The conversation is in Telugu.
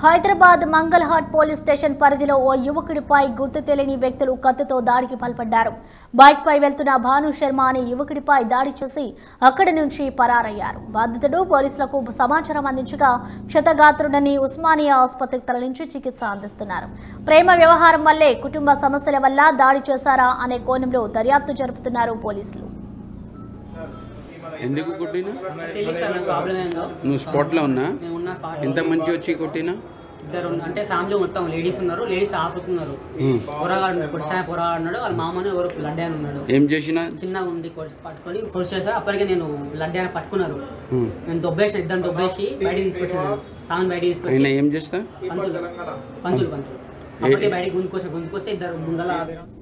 హైదరాబాద్ మంగళహాట్ పోలీస్ స్టేషన్ పరిధిలో ఓ యువకుడిపై గుర్తు తెలియని వ్యక్తులు కత్తితో దాడికి పాల్పడ్డారు బైక్ పై వెళ్తున్న భాను శర్మ అనే యువకుడిపై దాడి చేసి అక్కడి నుంచి పరారయ్యారు బాధితుడు పోలీసులకు సమాచారం అందించగా క్షతగాత్రుడని ఉస్మానియా ఆసుపత్రికి తరలించి చికిత్స అందిస్తున్నారు ప్రేమ వ్యవహారం వల్లే కుటుంబ సమస్యల వల్ల దాడి చేశారా అనే కోణంలో దర్యాప్తు జరుపుతున్నారు పోలీసులు ఎందుకు కొట్టినా తెలియదు సార్ నాకు ప్రాబ్లం ఏందో నువ్వు స్పాట్లో ఉన్నా నేను ఉన్న spot లో ఎంత మంచి వచ్చి కొట్టినా ఇద్దరు ఉన్న- అంటే ఫ్యామిలీ మొత్తం లేడీస్ ఉన్నారు లేడీస్ ఆపుతున్నారు పొరగాడు పొడిచాయ పొరగాడు ఉన్నాడు వాళ్ళ మామని ఎవరు లడ్డే అని ఉన్నాడు ఏం చేసినా చిన్నగా ఉండి కొడి- పట్టుకొని పొడిచేసారు అప్పటికే నేను లడ్డే అని పట్టుకున్నారు ఉమ్. నేను దొబ్బేసిన ఇద్దరు దొబ్బేసి బయటికి తీసుకొచ్చాను తాను బయటికి ఆయన తీసుకొచ్చి ఏం చేస్తా పంతులు పంతులు పంతులు అప్పటికే బయటికి గుంజుకొస్తే గుంజుకొస్తే ఇద్దరు ముందల